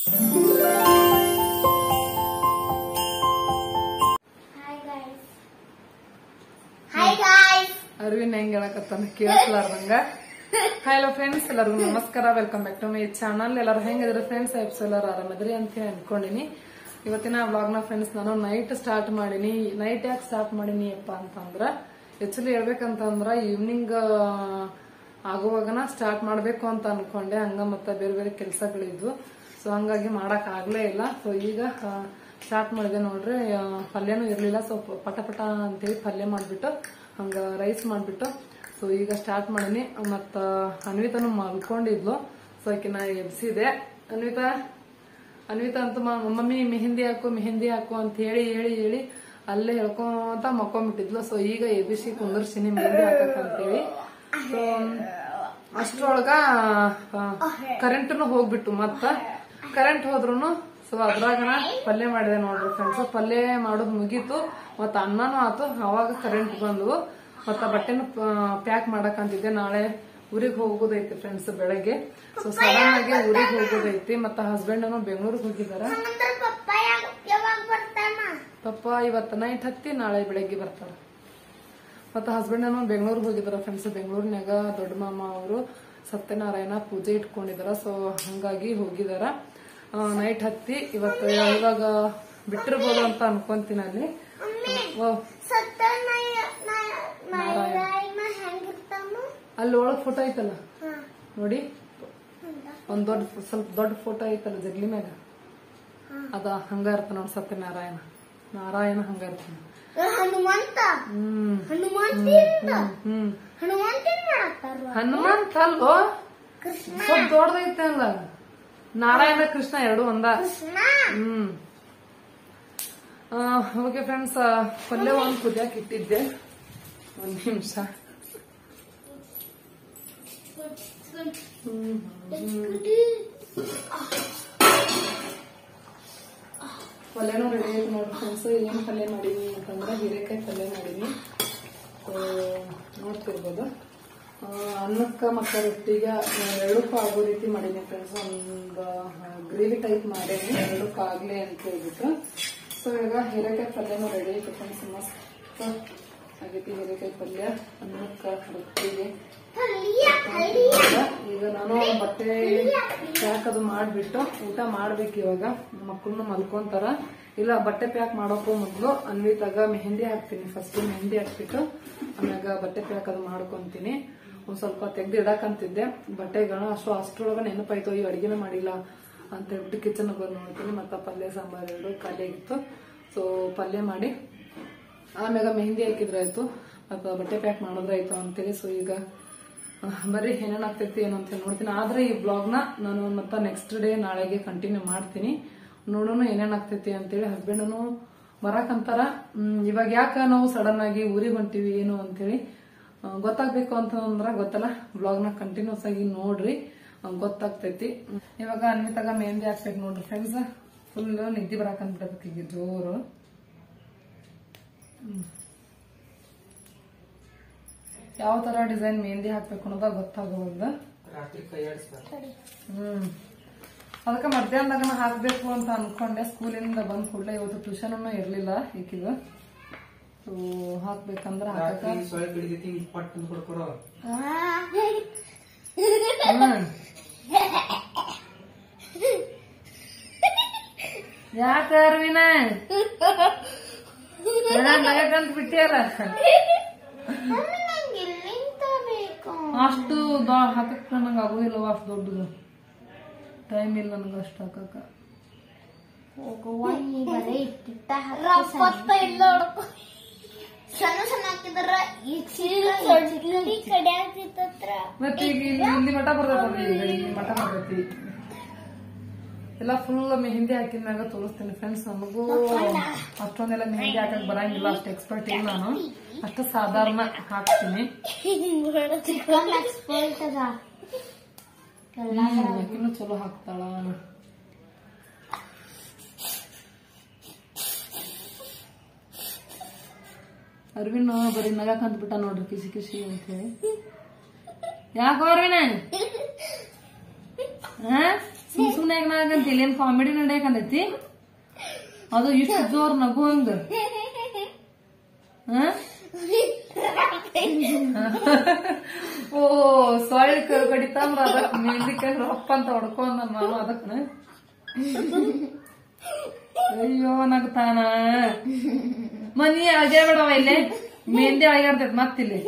Hi guys Arvind ಹೆಂಗ್ ಹೇಳಕತ್ತಾನ ಕೇಳಿಸ್ಲಾರ್ದಂಗ hello friends ಎಲ್ಲರಿಗೂ ನಮಸ್ಕಾರ welcome back to my channel ಎಲ್ಲರೂ ಹೆಂಗಿದ್ರೆ ಫ್ರೆಂಡ್ಸ್ ಐಪ್ಸ್ ಎಲ್ಲರೂ ಆರಾಮದ್ರಿ ಅಂತ ಹೇಳಿ ಅನ್ಕೊಂಡಿನಿ ಇವತ್ತಿನ ವ್ಲಾಗ್ ನ ಫ್ರೆಂಡ್ಸ್ ನಾನು ನೈಟ್ ಸ್ಟಾರ್ಟ್ ಮಾಡೀನಿ ನೈಟ್ ಯಾಕೆ ಸ್ಟಾರ್ಟ್ ಮಾಡೀನಿ ಅಪ್ಪ ಅಂತಂದ್ರ ಆಕ್ಚುಲಿ ಹೇಳ್ಬೇಕಂತಂದ್ರ ಈವ್ನಿಂಗ್ ಆಗುವಾಗನ ಸ್ಟಾರ್ಟ್ ಮಾಡ್ಬೇಕು ಅಂತ ಅನ್ಕೊಂಡೆ ಹಂಗ ಮತ್ತೆ ಬೇರೆ ಬೇರೆ ಕೆಲಸಗಳಿದ್ವು ಸೊ ಹಂಗಾಗಿ ಮಾಡಕ್ ಆಗ್ಲೇ ಇಲ್ಲ ಸೊ ಈಗ ಸ್ಟಾರ್ಟ್ ಮಾಡಿದೆ ನೋಡ್ರಿ ಆ, ಪಲ್ಯನೂ ಇರ್ಲಿಲ್ಲ ಸೊ ಪಟ ಪಟ ಅಂತೇಳಿ ಪಲ್ಯ ಮಾಡ್ಬಿಟ್ಟು ಹಂಗ ರೈಸ್ ಮಾಡ್ಬಿಟ್ಟು ಸೊ ಈಗ ಸ್ಟಾರ್ಟ್ ಮಾಡೀನಿ ಮತ್ತ ಅನ್ವಿತಾನು ಮಲ್ಕೊಂಡಿದ್ಲು ಸೊ ಆಕಿನ ಎಬ್ಸಿದೆ ಅನ್ವಿತಾ ಅನ್ವಿತಾ ಅಂತ ಮ- ಮಮ್ಮಿ ಮೆಹಂದಿ ಹಾಕು ಮೆಹಂದಿ ಹಾಕು ಅಂತ ಹೇಳಿ ಹೇಳಿ ಹೇಳಿ ಅಲ್ಲೇ ಹೇಳ್ಕೊಂತ ಮಕ್ಕೊಂಬಿಟ್ಟಿದ್ಲು ಸೊ ಈಗ ಎಬಿಸಿ ಕುಂದರ್ಸಿನಿ ಮೆಹಂದಿ ಹಾಕಕ್ ಅಂತೇಳಿ ಸೊ ಅಷ್ಟ್ರೊಳಗ ಕರೆಂಟ್ನು ಹೋಗ್ಬಿಟ್ಟು ಮತ್ತ ಕರೆಂಟ್ ಹೋದ್ರುನು ಸೊ ಅದ್ರಾಗನ ಪಲ್ಯ ಮಾಡಿದೆ ನೋಡ್ರಿ ಫ್ರೆಂಡ್ಸ್ ಪಲ್ಯ ಮಾಡೋದು ಮುಗೀತು ಮತ್ತ ಅನ್ನನೂ ಆತು ಅವಾಗ ಕರೆಂಟ್ ಬಂದ್ವು ಮತ್ತ ಬಟ್ಟೆನು ಪ್ಯಾಕ್ ಮಾಡಕ್ ಅಂತಿದ್ದೆ ನಾಳೆ ಊರಿಗೆ ಹೋಗೋದೈತಿ ಫ್ರೆಂಡ್ಸ್ ಬೆಳಗ್ಗೆ ಸೊ ಸಡನ್ ಆಗಿ ಊರಿಗೆ ಹೋಗೋದೈತಿ ಮತ್ತ ಹಸ್ಬೆಂಡ್ ಬೆಂಗಳೂರಿಗೆ ಹೋಗಿದಾರ ಹಂಗಂದ್ರೆ ಪಪ್ಪ ಯಾವಾಗ ಯಾವಾಗ ಬರ್ತಾನ ಪಪ್ಪ ಇವತ್ತು ನೈಟ್ ಹತ್ತಿ ನಾಳೆ ಬೆಳಗ್ಗೆ ಬರ್ತಾರ ಮತ್ತ ಹಸ್ಬೆಂಡ್ ಅನ್ನು ಬೆಂಗಳೂರಿಗೆ ಹೋಗಿದಾರ ಫ್ರೆಂಡ್ಸ್ ಬೆಂಗಳೂರಿನಾಗ ದೊಡ್ಡ ಮಾಮ ಅವರು ಸತ್ಯನಾರಾಯಣ ಪೂಜೆ ಇಟ್ಕೊಂಡಿದಾರ ಸೊ ಹಂಗಾಗಿ ಹೋಗಿದಾರ ನೈಟ್ ಹತ್ತಿ ಇವತ್ತು ಇವಾಗ ಬಿಟ್ಟಿರ್ಬೋದು ಅಂತ ಅನ್ಕೊಂತೀನಿ ಅಲ್ಲಿ ಓ, ಸತ್ತ ನಾರಾಯಣ ಹೆಂಗಿರ್ತಾನ ಅಲ್ಲಿ ಒಳಗ್ ಫೋಟೋ ಐತಲ್ಲ ಹಾ ನೋಡಿ ಒಂದ್ ದೊಡ್ಡ ಸ್ವಲ್ಪ ದೊಡ್ಡ ಫೋಟೋ ಐತಲ್ಲ ಜಗ್ಲಿ ಮ್ಯಾಗ ಅದ ಹಂಗ ಇರ್ತಾನ ನೋಡಿ ಸತ್ಯನಾರಾಯಣ ನಾರಾಯಣ ಹಂಗ ಇರ್ತಾನ ಹನುಮಂತ ಹ್ಮ್ ಹನುಮಂತ ಹ್ಮ್ ಹನುಮಂತ ಮಾಡತ್ತಾರ ಹನುಮಂತ ಅಲ್ವೋ ಕೃಷ್ಣ ಸ್ವಲ್ಪ ದೊಡ್ಡದೈತೆ ಅಲ್ಲ ನಾರಾಯಣ ಕೃಷ್ಣ ಎರಡು ಒಂದ ಕೃಷ್ಣ ಹ್ಮ್ ಓಕೆ ಫ್ರೆಂಡ್ಸ್ ಪಲ್ಯ ಒಂದ್ ಕುದಿಯಕ್ ಇಟ್ಟಿದ್ದೆ ಒಂದ್ ನಿಮಿಷ ಪಲ್ಯನೂ ರೆಡಿ ಆಯ್ತು ನೋಡಿ ಫ್ರೆಂಡ್ಸ್ ಏನ್ ಪಲ್ಯ ಮಾಡೀನಿ ಅಂತಂದ್ರೆ ಹೀರೆಕಾಯಿ ಪಲ್ಯ ಮಾಡೀನಿ ಸೊ ನೋಡ್ತಿರ್ಬೋದು ಆ, ಅನ್ನಕ್ಕ ಮತ್ತೆ ರೊಟ್ಟಿಗೆ ಆ, ಎರಡಕ್ಕೂ ಆಗೋ ರೀತಿ ಮಾಡೀನಿ ಫ್ರೆಂಡ್ಸ್ ಒಂದು ಗ್ರೇವಿ ಟೈಪ್ ಮಾಡೇನಿ ಎರಡಕ್ಕೂ ಆಗ್ಲಿ ಅಂತ ಹೇಳ್ಬಿಟ್ಟು ಸೊ ಈಗ ಹೀರೆಕಾಯಿ ಪಲ್ಯನೂ ರೆಡಿ ಆಯ್ತು ಫ್ರೆಂಡ್ಸ್ ಮಸ್ತ್ ಆಗೈತಿ ಹೀರೆಕಾಯಿ ಪಲ್ಯ ಅನ್ನಕ್ಕ ರೊಟ್ಟಿಗೆ ಪಲ್ಯ ಪಲ್ಯ ಈಗ ನಾನು ಬಟ್ಟೆ ಪ್ಯಾಕ್ ಅದು ಮಾಡ್ಬಿಟ್ಟು ಊಟ ಮಾಡ್ಬೇಕು ಇವಾಗ ಮಕ್ಕಳನ್ನು ಮಲ್ಕೊಂತಾರ ಇಲ್ಲ ಬಟ್ಟೆ ಪ್ಯಾಕ್ ಮಾಡೋಕ್ಕೂ ಮೊದ್ಲು ಅನ್ವಿತಾಗ ಮೆಹಂದಿ ಹಾಕ್ತೀನಿ ಫಸ್ಟ್ ಮೆಹಂದಿ ಹಾಕ್ಬಿಟ್ಟು ಆಮ್ಯಾಗ ಬಟ್ಟೆ ಪ್ಯಾಕ್ ಅದು ಮಾಡ್ಕೊಂತೀನಿ ಒಂದ್ ಸ್ವಲ್ಪ ತೆಗ್ದು ಇಡಾಕಂತಿದ್ದೆ ಬಟ್ಟೆಗಳ ಅಷ್ಟು ಅಷ್ಟ್ರೊಳಗ ನೆನಪಾಯ್ತು ಈ ಅಡಿಗೆನ ಮಾಡಿಲ್ಲ ಅಂತ ಹೇಳ್ಬಿಟ್ಟು ಕಿಚನ್ ಬಂದು ನೋಡ್ತೀನಿ ಮತ್ತ ಪಲ್ಯ ಸಾಂಬಾರ್ ಎರಡು ಖಾಲಿ ಆಗಿತ್ತು ಸೊ ಪಲ್ಯ ಮಾಡಿ ಆಮ್ಯಾಗ ಮೆಹಂದಿ ಹಾಕಿದ್ರಾಯ್ತು ಮತ್ತ ಬಟ್ಟೆ ಪ್ಯಾಕ್ ಮಾಡಿದ್ರಾಯ್ತು ಅಂತೇಳಿ ಸೊ ಈಗ ಅಹ್, ಬರ್ರಿ ಏನೇನ್ ಆಗ್ತೈತಿ ಏನು ಅಂತ ನೋಡ್ತೀನಿ ಆದ್ರೆ ಈ ಬ್ಲಾಗ್ ನ ನಾನು ಮತ್ತ ನೆಕ್ಸ್ಟ್ ಡೇ ನಾಳೆಗೆ ಕಂಟಿನ್ಯೂ ಮಾಡ್ತೀನಿ ನೋಡೋಣ ಏನೇನ್ ಆಗ್ತೈತಿ ಅಂತೇಳಿ ಹಸ್ಬೆಂಡನು ಬರಾಕಂತಾರ ಹ್ಮ್, ಇವಾಗ ಯಾಕ ನಾವು ಸಡನ್ ಆಗಿ ಊರಿಗೆ ಹೊಂಟಿವಿ ಏನು ಅಂತೇಳಿ ಅಹ್, ಗೊತ್ತಾಗ್ಬೇಕು ಅಂತಂದ್ರ ಗೊತ್ತಲ್ಲ ಬ್ಲಾಗ್ ನ ಕಂಟಿನ್ಯೂಸ್ ಆಗಿ ನೋಡ್ರಿ ಅಹ್, ಗೊತ್ತಾಗ್ತೈತಿ ಹ್ಮ್. ಇವಾಗ ಅನ್ವಿತಾಗ ಮೆಹಂದಿ ಹಾಕ್ಬೇಕು ನೋಡ್ರಿ ಫ್ರೆಂಡ್ಸ್ ಫುಲ್ ನಿದ್ದೆ ಬರಾಕಂತ ಈಗ ಜೋರು ಯಾವ ತರ ಡಿಸೈನ್ ಮೆಹಂದಿ ಹಾಕ್ಬೇಕು ಅನ್ನೋದ ಗೊತ್ತಾಗವಲ್ದ ಹ್ಮ್ ಅದಕ್ಕೆ ಮಧ್ಯಾಹ್ನದಾಗ ಹಾಕ್ಬೇಕು ಅಂತ ಅನ್ಕೊಂಡೆ ಸ್ಕೂಲಿಂದ ಬಂದ್ ಕೂಡಲೇ ಇವತ್ತು ಟ್ಯೂಷನ್ ಇರ್ಲಿಲ್ಲ ಈಕಿಗ ಸೊ ಹಾಕ್ಬೇಕಂದ್ರ ಹಾಕಕ ಹ್ಮ್ ಯಾಕ ಅರ್ವಿನ ನಗಕಂತ ಬಿಟ್ಟಿಯಲ್ಲ ಮಮ್ಮಿ ನಂಗೆ ಎಲ್ಲಿಂದ ಬೇಕು ಅಷ್ಟು ದೊ- ಹಾಕಕ್ ನಂಗೆ ಆಗೋದಿಲ್ಲವ ಅಷ್ಟು ದೊಡ್ಡದು ಟೈಮ್ ಇಲ್ಲ ನನಗೆ ಅಷ್ಟು ಹಾಕಕ್ಕ ಹೋಗುವ ನೀ ಬರೀ ಇಟ್ಟಿಟ್ಟ ರಪ್ಪತ್ತ ಇಲ್ಲ ನೋಡ್ಕೊ ಸಣ್ಣ ಸಣ್ಣ ಹಾಕಿದ್ರ ಈ ಕಡೆ ಆಗ್ತಿತ್ತತ್ರ ಮತ್ತೆ ಈಗ ಇಲ್ಲಿ ಇಲ್ಲಿ ಮಠ ಬರ್ತೈತಿ ಈಗ ಇಲ್ಲಿ ಮಠ ಬರ್ತೈತಿ ಎಲ್ಲ ಫುಲ್ ಮೆಹಂದಿ ಹಾಕಿದ್ಮ್ಯಾಗ ತೋರಿಸ್ತೀನಿ ಫ್ರೆಂಡ್ಸ್ ನಮಗೂ ಅಷ್ಟೊಂದೆಲ್ಲ ಮೆಹಂದಿ ಹಾಕಕ್ ಬರಂಗಿಲ್ಲ ಅಷ್ಟು ಎಕ್ಸ್ಪರ್ಟ್ ಇಲ್ಲ ನಾನು ಅಷ್ಟು ಸಾಧಾರಣ ಹಾಕ್ತೀನಿ ಚಿಕನ್ ಎಕ್ಸ್ಪರ್ಟ್ ಅದ ಆಕಿನೂ ಚಲೋ ಹಾಕ್ತಾಳ ಅರ್ವಿನ್ ಬರೀ ನಗಕ್ ಅಂದ್ಬಿಟ್ಟ ನೋಡ್ರಿ ಕಿಸಿ ಕಿಸಿ ಅಂತ ಹೇಳಿ ಯಾಕೋ ಅರ್ವಿನ ಹಾ ಸುಮ್ ಸುಮ್ನೆ ನಗುನ್ಯಾಗ ನಾಗಂತ ಇಲ್ಲೇನ್ ಕಾಮಿಡಿ ನಡೆಯಕಂದೈತಿ ಅದು ಇಷ್ಟು ಜೋರ್ ನಗು ಹಂಗ ಹ? ಓ ಸೊಳ್ಳಿ ಕರ್ ಕಡಿತಂದ್ರ ಅದಕ್ ಮೆಹಂದಿ ಕೈ ರೊಪ್ಪ ಅಂತ ಹೊಡ್ಕೊಂಡ್ ನಾನು ಅದಕ್ಕ ಅಯ್ಯೋ ನಗ್ತಾನ ಮನಿ ಅಜಯ ಬೇಡವ ಇಲ್ಲಿ ಮೆಹಂದಿ ಅಳಗಾಡ್ತೈತ್ ಮತ್ತಿಲ್ಲಿ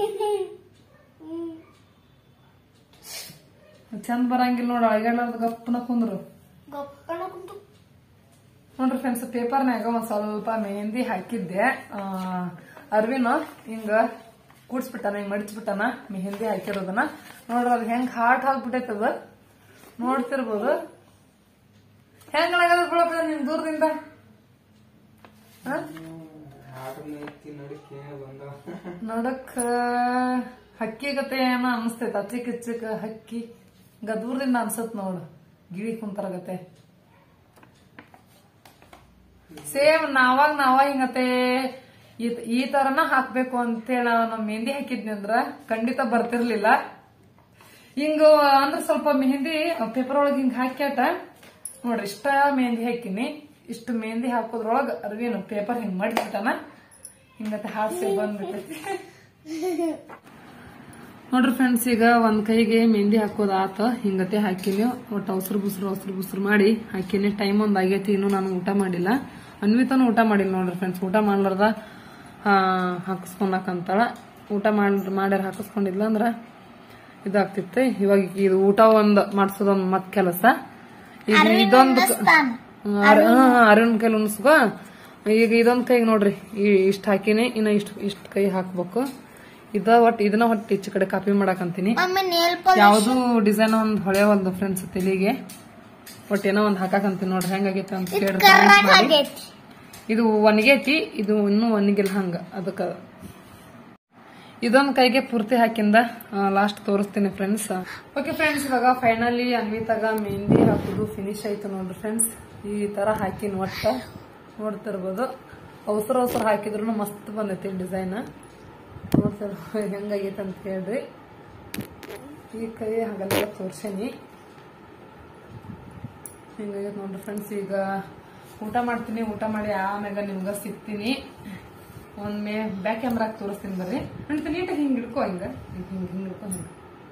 ಚಂದ ಬರಂಗಿಲ್ಲ ನೋಡ ಅಳಗಾಡ್ಲಾರ್ದ ಗಪ್ಪನ ಕುಂದ್ರು ಗಪ್ಪನ ಕುಂತು ನೋಡ್ರಿ ಫ್ರೆಂಡ್ಸ್ ಪೇಪರ್ನ್ಯಾಗ ಒಂದ್ ಸ್ವಲ್ಪ ಮೆಹಂದಿ ಹಾಕಿದ್ದೆ ಆ, ಅರ್ವಿನ ಹಿಂಗ ಕೂಡ್ಸ್ಬಿಟ್ಟಾನ ಹಿಂಗ್ ಮಡಿಚ್ಬಿಟ್ಟಾನ ಮೆಹಂದಿ ಹಾಕಿರೋದನ್ನ ನೋಡ್ರಿ ಅದ್ ಹೆಂಗ್ ಹಾಟ್ ಹಾಕ್ಬಿಟ್ಟೈತದ ನೋಡ್ತಿರ್ಬೋದು ಹೆಂಗ್ ಆಗದ ನಿಮ್ ದೂರದಿಂದ ಹ? ನೋಡಕ್ ಹಕ್ಕಿ ಗತೆ ಏನೋ ಅನಿಸ್ತೈತ ಅಚ್ಚಿಕ್ ಇಚ್ಚಿಕ್ ಹಕ್ಕಿ ಈಗ ದೂರದಿಂದ ಅನ್ಸತ್ ನೋಡು ಗಿಳಿ ಕುಂತರ ಗತೆ ಸೇಮ್ ನಾವಾಗ ನಾವ ಹಿಂಗತೆ ಈ- ಈ ತರನ ಹಾಕ್ಬೇಕು ಅಂತೇಳಿ ನಾವು ಮೆಹಂದಿ ಹಾಕಿದ್ನಿ ಅಂದ್ರ ಖಂಡಿತ ಬರ್ತಿರ್ಲಿಲ್ಲ ಹಿಂಗ ಅಂದ್ರ ಸ್ವಲ್ಪ ಮೆಹಂದಿ ಪೇಪರ್ ಒಳಗ್ ಹಿಂಗ ಹಾಕ್ಯಾಟ ನೋಡ್ರಿ ಇಷ್ಟ ಮೆಹಂದಿ ಹಾಕಿನಿ ಇಷ್ಟು ಮೆಹಂದಿ ಹಾಕೋದ್ರೊಳಗ ಅರ್ವಿನ ಪೇಪರ್ ಹಿಂಗ್ ಮಾಡಿಬಿಟ್ಟಾನ ಹಿಂಗತೆ ಹಾಡ್ಸಿ ಬಂದ್ಬಿಟ್ಟೈತಿ ನೋಡ್ರಿ ಫ್ರೆಂಡ್ಸ್ ಈಗ ಒಂದ್ ಕೈಗೆ ಮೆಹಂದಿ ಹಾಕೋದ್ ಆತ ಹಿಂಗತೆ ಹಾಕಿನಿ ಒಟ್ಟು ಅವಸರು ಬುಸ್ರು ಅವಸರು ಬುಸ್ರು ಮಾಡಿ ಹಾಕಿನಿ ಟೈಮ್ ಒಂದ್ ಆಗೈತಿ ಇನ್ನು ನಾನು ಊಟ ಮಾಡಿಲ್ಲ ಅನ್ವಿತಾನು ಊಟ ಮಾಡಿಲ್ಲ ನೋಡ್ರಿ ಫ್ರೆಂಡ್ಸ್ ಊಟ ಮಾಡ್ಲಾರ್ದ ಆ, ಹಾಕಿಸ್ಕೊಳಕಂತಾಳ ಊಟ ಮಾಡ್ ಮಾಡ್ಯಾರ ಹಾಕಿಸ್ಕೊಂಡಿದ್ಲ ಅಂದ್ರ ಇದಾಗ್ತಿತ್ತು ಇವಾಗ ಇದು ಊಟ ಒಂದ್ ಮಾಡ್ಸೋದೊಂದ್ ಮತ್ ಕೆಲಸ ಈಗ ಇದೊಂದು ಅರುಣ್ ಕೈಲಿ ಉಣಿಸ್ಕೊ ಈಗ ಇದೊಂದ್ ಕೈಗೆ ನೋಡ್ರಿ ಈ- ಇಷ್ಟ್ ಹಾಕಿನಿ ಇನ್ನ ಇಷ್ಟ ಇಷ್ಟ್ ಕೈ ಹಾಕ್ಬೇಕು ಇದ ಒಟ್ ಇದನ್ನ ಒಟ್ಟು ಈಚೆ ಕಡೆ ಕಾಪಿ ಮಾಡಕಂತೀನಿ ಮಮ್ಮಿ ನೇಲ್ ಯಾವ್ದು ಡಿಸೈನ್ ಒಂದ್ ಹೊಳೆ ಒಂದು ಫ್ರೆಂಡ್ಸ್ ತಲೆಗೆ ಒಟ್ ಏನೋ ಒಂದ್ ಹಾಕಾಕಂತೀನಿ ನೋಡ್ರಿ ಹೆಂಗಾಗೈತೆ ಅಂತ ಕೇಳ್ರಿ comment ಮಾಡಿ. ಆಗೈತಿ ಇದು ಒಣಗೈತಿ ಇದು ಇನ್ನೂ ಒಣಗಿಲ್ಲ ಹಂಗ ಅದಕ್ಕ ಇದೊಂದ್ ಕೈಗೆ ಪೂರ್ತಿ ಹಾಕಿಂದ ಲಾಸ್ಟ್ ತೋರಿಸ್ತೀನಿ ಫ್ರೆಂಡ್ಸ್ ಓಕೆ ಫ್ರೆಂಡ್ಸ್ ಇವಾಗ ಫೈನಲಿ ಅನ್ವಿತಾಗ ಮೆಹಂದಿ ಹಾಕುದು ಫಿನಿಶ್ ಆಯ್ತು ನೋಡ್ರಿ ಫ್ರೆಂಡ್ಸ್ ಈ ತರ ಹಾಕಿನ ಒಟ್ಟ ನೋಡ್ತಿರ್ಬೋದು ಅವಸರ ಅವಸರ ಹಾಕಿದ್ರು ಮಸ್ತ್ ಬಂದೈತಿ ಡಿಸೈನ್ ನೋಡ್ತಿರ್ ಹೆಂಗಾಗೈತೆ ಅಂತ ಹೇಳ್ರಿ ಈ ಕೈ ಹಾಗಲ್ಲ ತೋರ್ಸೇನಿ ಹಿಂಗಾಗೈತೆ ನೋಡ್ರಿ ಫ್ರೆಂಡ್ಸ್ ಈಗ ಊಟ ಮಾಡ್ತೀನಿ ಊಟ ಮಾಡಿ ಆಮ್ಯಾಗ ನಿಮ್ಗ ಸಿಗ್ತೀನಿ ಒಂದ್ ಮೇ ಬ್ಯಾಕ್ ಕ್ಯಾಮ್ರಾಕ್ ತೋರಿಸ್ತೀನಿ ಬರ್ರಿ ಅಂತ ನೀಟಾಗಿ ಹಿಂಗ್ ಹಿಡ್ಕೊ ಹಿಂಗ ಹಿಂಗ್ ಹಿಂಗ್ ಹಿಂಗ್ ಹಿಡ್ಕೊ ಹಿಂಗ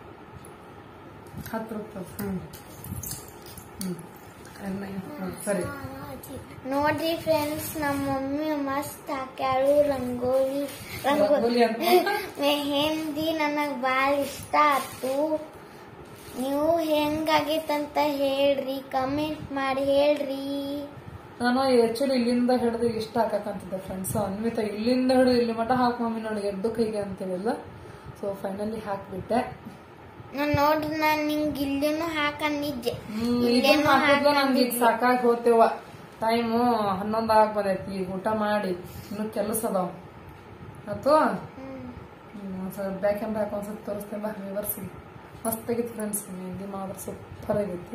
ಹತ್ರ ತೋರ್ಸ್ ಹ್ಮ್ ಹ್ಮ್ ಅನ್ನ, ಹ್ಮ್, ಸರಿ ನೋಡ್ರಿ ಫ್ರೆಂಡ್ಸ್ ನಮ್ಮ ಮಮ್ಮಿ ಮಸ್ತ್ ಹಾಕ್ಯಾಳು ರಂಗೋಲಿ ರಂಗೋಲಿ ರಂಗೋಲಿ ಅಂತ ಮೆಹಂದಿ ನನಗ್ ಬಾಳ ಇಷ್ಟ ಆತು ನೀವು ಹೆಂಗಾಗೈತಂತ ಹೇಳ್ರಿ ಕಮೆಂಟ್ ಮಾಡಿ ಹೇಳ್ರಿ ನಾನು ಆಕ್ಚುಲಿ ಇಲ್ಲಿಂದ ಹಿಡಿದು ಇಷ್ಟ ಹಾಕಕ್ಕಂತಿದ್ದೆ ಫ್ರೆಂಡ್ಸ್ ಅನ್ವಿತ ಇಲ್ಲಿಂದ ಹಿಡಿದು ಇಲ್ಲಿ ಮಟ ಹಾಕ್ ಮಮ್ಮಿ ನೋಡಿ ಎದ್ದು ಕೈಗೆ ಅಂತೇಳಿಲ್ಲ ಸೊ ಫೈನಲಿ ಹಾಕ್ಬಿಟ್ಟೆ ನಾನ್ ನೋಡ್ರಿ ನಾನ್ ನಿಂಗ್ ಇಲ್ಲಿನೂ ಹಾಕಂದಿದ್ದೆ ಹ್ಮ್, ಇದನ್ನ ಹಾಕಿದ್ಲ ನಮ್ಗೆ ಈಗ ಸಾಕಾಗಿ ಹೋಗ್ತೇವ ಟೈಮು ಹನ್ನೊಂದ್ ಆಗ್ ಬಂದೈತಿ ಈಗ ಊಟ ಮಾಡಿ ಇನ್ನು ಕೆಲಸ ಅದಾವ ಆತು ಬ್ಯಾಕ್ ಕ್ಯಾಮ್ರಾ ಹಾಕಿ ಒಂದ್ಸತಿ ತೋರಿಸ್ತೇನೆ ಬಾ ವಿವರ್ಸಿ ಮಸ್ತ್ ಆಗಿತ್ತು ಫ್ರೆಂಡ್ಸ್ ಮೆಹಂದಿ ಮಾತ್ರ ಸೂಪರ್ ಆಗೈತಿ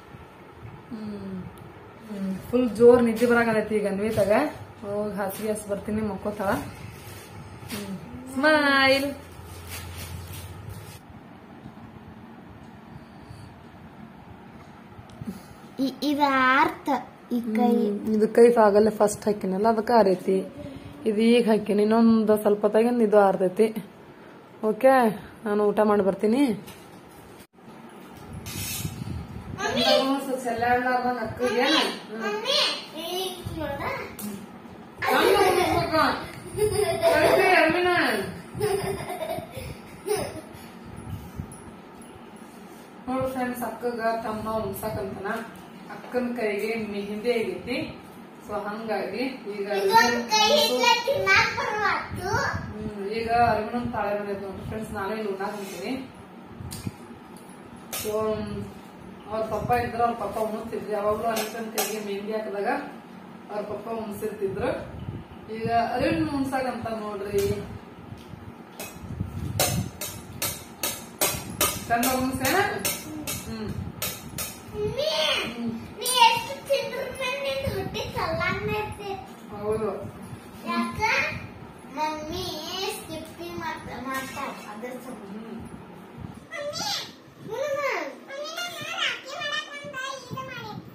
ಹ್ಮ್ ಫುಲ್ ಜೋರ್ ನಿದ್ದೆ ಬರಾಕತೈತಿ ಈಗ ಅನ್ವಿತಾಗ ಹೋಗಿ ಹಾಸಿಗೆ ಹಸ್ ಬರ್ತೀನಿ ಮಕ್ಕೋತಾಳ ಸ್ಮೈಲ್ ಇ- ಇದು ಆರ್ತ ಈ ಕೈ ಇದು ಕೈ ಆಗಲ್ಲೇ ಫಸ್ಟ್ ಹಾಕಿನಲ್ಲ ಅದಕ್ಕೆ ಆರೈತಿ ಇದು ಈಗ ಹಾಕಿನಿ ಇನ್ನೊಂದು ಸ್ವಲ್ಪ ತೆಗೆದು ಇದು ಆರ್ತೈತಿ ಓಕೆ ನಾನು ಊಟ ಮಾಡಿ ಬರ್ತೀನಿ ನೋಡು ಫ್ರೆಂಡ್ಸ್ ಅಕ್ಕಗ ತಮ್ಮ ಉಣ್ಸಕಂತನ ಅಕ್ಕನ ಕೈಗೆ ಮೆಹಂದಿ ಆಗೈತಿ ಸೊ ಹಂಗಾಗಿ ಈಗ ಹ್ಮ್, ಈಗ ಅರವಿಂದ್ ತಾಳೆ ಬಂದೈತಿ ನೋಡ್ರಿ ಫ್ರೆಂಡ್ಸ್ ನಾಳೆ ಇಲ್ಲಿ ಉಣ್ಣಾಕ್ ಹೊಂಟೀನಿ ಸೊ ಅವ್ರ ಪಪ್ಪ ಇದ್ರ ಅವ್ರ ಪಪ್ಪ ಉಣಿಸ್ತಿದ್ರು ಯಾವಾಗ್ಲೂ ಅನಿಸನ್ ಕೈಗೆ ಮೆಹಂದಿ ಹಾಕಿದಾಗ ಅವ್ರ ಪಪ್ಪ ಉಣಿಸಿರ್ತಿದ್ರು ಈಗ ಅರವಿಂದ್ ಉಣ್ಸಾಕಂತ ನೋಡ್ರಿ ಚಂದ ಉಣ್ಸೇನ ಹ್ಮ್ ನೀ ಎಷ್ಟು ತಿಂದ್ರು ನಿನ್ ಹೊಟ್ಟೆ ಸಲ್ಲಾಗ್ನೇ ಇರ್ತೈತಿ. ಹೌದು ಯಾಕ ಮಮ್ಮಿ ಸ್ಕಿಪ್ಪಿ ಮಾಡ್ತಾ ಮಾಡ್ತಾಳ ಅದ್ರ ಸಂಬಂಧ. ಹ್ಮ್ ಮಮ್ಮಿ, ಮುನ್ನ.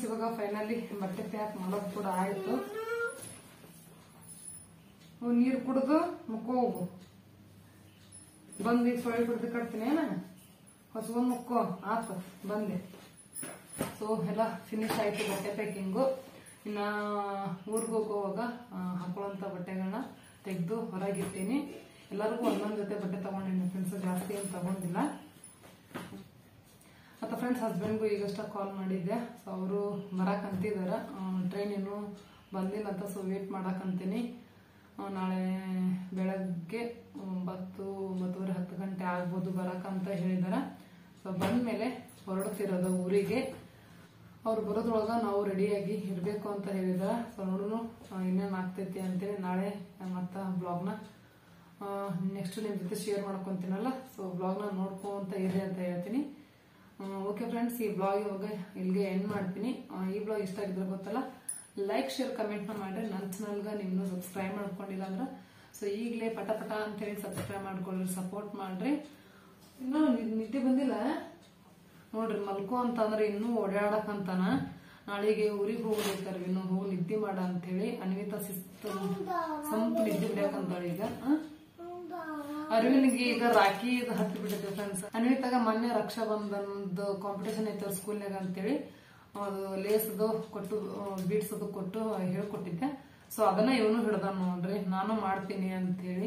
ಫ್ರೆಂಡ್ಸ್ ಇವಾಗ ಫೈನಲಿ ಬಟ್ಟೆ ಪ್ಯಾಕ್ ಮಾಡೋದು ಕೂಡ ಆಯ್ತು ಅವ್ ನೀರ್ ಕುಡ್ದು ಮುಕ್ಕೋ ಹೋಗು ಬಂದು ಈಗ ಸೊಳ್ಳೆ ಬಿಡ್ದು ಕಟ್ತೀನಿ ಏನ ಹೊಸಗೊಂದು ಮುಕ್ಕೋ ಆತು ಬಂದೆ ಸೊ ಎಲ್ಲ ಫಿನಿಶ್ ಆಯ್ತು ಬಟ್ಟೆ ಪ್ಯಾಕಿಂಗು ಇನ್ನ ಊರಿಗೆ ಹೋಗುವಾಗ ಆ, ಹಾಕೊಳ್ಳೋಂಥ ಬಟ್ಟೆಗಳನ್ನ ತೆಗೆದು ಹೊರಗಿರ್ತೀನಿ ಎಲ್ಲರಿಗೂ ಒಂದೊಂದ್ ಜೊತೆ ಬಟ್ಟೆ ತಗೊಂಡಿನಿ ಫ್ರೆಂಡ್ಸ್ ಜಾಸ್ತಿ ಏನು ತಗೊಂಡಿಲ್ಲ ಮತ್ತು ಫ್ರೆಂಡ್ಸ್ ಹಸ್ಬೆಂಡ್ಗೂ ಈಗಷ್ಟ ಕಾಲ್ ಮಾಡಿದ್ದೆ ಸೊ ಅವರು ಬರಕಂತಿದಾರ ಟ್ರೈನ್ ಇನ್ನೂ ಬಂದಿಲ್ಲ ಅಂತ ಸೊ ವೇಟ್ ಮಾಡಕಂತೀನಿ ಆ, ನಾಳೆ ಬೆಳಗ್ಗೆ ಒಂಬತ್ತು ಒಂಬತ್ತುವರೆ ಹತ್ತು ಗಂಟೆ ಆಗ್ಬೋದು ಬರಕಂತ ಹೇಳಿದಾರ ಸೊ ಬಂದ್ಮೇಲೆ ಹೊರಡ್ತಿರೋದು ಊರಿಗೆ ಅವ್ರು ಬರೋದ್ರೊಳಗ ನಾವು ರೆಡಿಯಾಗಿ ಇರಬೇಕು ಅಂತ ಹೇಳಿದಾರ ಸೊ ನೋಡೋಣ ಇನ್ನೇನು ಆಗ್ತೈತಿ ಅಂತೇಳಿ ನಾಳೆ ಮತ್ತ ಬ್ಲಾಗ್ನ ನೆಕ್ಸ್ಟ್ ನಿಮ್ ಜೊತೆ ಶೇರ್ ಮಾಡ್ಕೊಂತೀನಲ್ಲ ಸೊ ಬ್ಲಾಗ್ನ ನೋಡ್ಕೊಂತ ಇರಿ ಅಂತ ಹೇಳ್ತೀನಿ ಓಕೆ ಫ್ರೆಂಡ್ಸ್ ಈ ಬ್ಲಾಗ್ ಇವಾಗ ಇಲ್ಲಿಗೆ ಎಂಡ್ ಮಾಡ್ತೀನಿ ಆ, ಈ ಬ್ಲಾಗ್ ಇಷ್ಟ ಆಗಿದ್ರೆ ಗೊತ್ತಲ್ಲ ಲೈಕ್ ಶೇರ್ ಕಮೆಂಟ್ ಮಾಡ್ರಿ ನನ್ನ ಚಾನಲ್ಗೆ ನಿಮ್ನು ಸಬ್ಸ್ಕ್ರೈಬ್ ಮಾಡ್ಕೊಂಡಿಲ್ಲ ಅಂದ್ರೆ ಸೊ ಈಗಲೇ ಪಟ ಪಟ ಅಂತೇಳಿ ಸಬ್ಸ್ಕ್ರೈಬ್ ಮಾಡ್ಕೊಳ್ಳಿ ಸಪೋರ್ಟ್ ಮಾಡ್ರಿ ಇನ್ನೂ ನಿ- ನಿದ್ದೆ ಬಂದಿಲ್ಲ ನೋಡ್ರಿ ಮಲ್ಕೋ ಅಂತಂದ್ರೆ ಇನ್ನೂ ಓಡಾಡಕ್ ಅಂತಾನ ನಾಳೆಗೆ ಊರಿಗೆ ಹೋಗ್ಬೇಕಾರೆ ಇನ್ನು ಹೋಗಿ ನಿದ್ದೆ ಮಾಡ ಅಂತೇಳಿ ಅನ್ವಿತಾ ಶಿಸ್ತು ಸಂಪು ನಿದ್ದೆ ಬಿಡಕಂತಾಳ ಈಗ ಆ? ಅರವಿಂದ್ಗೆ ಈಗ ರಾಖಿ ಇದು ಹತ್ತಿ ಬಿಟ್ಟಿದೆ ಫ್ರೆಂಡ್ಸ್ ಅನ್ವಿತಾಗ ಮೊನ್ನೆ ರಕ್ಷಾ ಬಂಧನದ ಕಾಂಪಿಟೇಷನ್ ಐತೆ ಸ್ಕೂಲ್ನಾಗ ಅಂತೇಳಿ ಅದು ಲೇಸ್ದು ಕೊಟ್ಟು ಬೀಡ್ಸ್ ಅದು ಕೊಟ್ಟು ಹೇಳ್ಕೊಟ್ಟಿದ್ದೆ ಸೊ ಅದನ್ನ ಇವನು ಹಿಡ್ದ ನೋಡ್ರಿ ನಾನು ಮಾಡ್ತೀನಿ ಅಂತೇಳಿ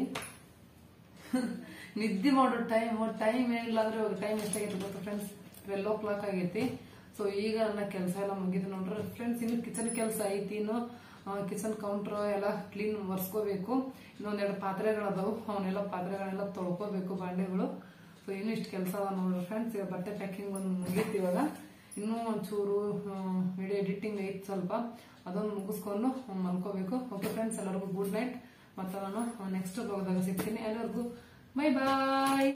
ನಿದ್ದೆ ಮಾಡೋ ಟೈಮ್ ಟೈಮ್ ಏನಿಲ್ಲ ಅಂದ್ರೆ ಇವಾಗ ಟೈಮ್ ಎಷ್ಟಾಗೈತೆ ಗೊತ್ತಾ ಫ್ರೆಂಡ್ಸ್ ಟ್ವೆಲ್ ಓ ಕ್ಲಾಕ್ ಆಗೈತಿ ಸೊ ಈಗ ನನ್ನ ಕೆಲಸ ಎಲ್ಲ ಮುಗಿದು ನೋಡ್ರಿ ಫ್ರೆಂಡ್ಸ್ ಇನ್ನು ಕಿಚನ್ ಕೆಲಸ ಐತಿ ಇನ್ನು ಕಿಚನ್ ಕೌಂಟರ್ ಎಲ್ಲ ಕ್ಲೀನ್ ಒರೆಸ್ಕೋಬೇಕು ಇನ್ನೊಂದೆರಡು ಪಾತ್ರೆಗಳದಾವು ಅವನ್ನೆಲ್ಲ ಪಾತ್ರೆಗಳೆಲ್ಲ ತೊಳ್ಕೋಬೇಕು ಬಾಂಡೆಗಳು ಸೊ ಇನ್ನು ಇಷ್ಟು ಕೆಲಸ ಅದ ನೋಡ್ರಿ ಫ್ರೆಂಡ್ಸ್ ಈಗ ಬಟ್ಟೆ ಪ್ಯಾಕಿಂಗ್ ಒಂದು ಮುಗೀತಿ ಇವಾಗ ಇನ್ನೂ ಒಂಚೂರು ವಿಡಿಯೋ ಎಡಿಟಿಂಗ್ ಐತಿ ಸ್ವಲ್ಪ ಅದನ್ನು ಮುಗಿಸ್ಕೊಂಡು ಮಲ್ಕೋಬೇಕು ಓಕೆ ಫ್ರೆಂಡ್ಸ್ ಎಲ್ಲರಿಗೂ ಗುಡ್ ನೈಟ್ ಮತ್ತೆ ನಾನು ನೆಕ್ಸ್ಟ್ ಬ್ಲಾಗ್ದಾಗ ಸಿಗ್ತೀನಿ ಎಲ್ಲರಿಗೂ ಬೈ ಬಾಯ್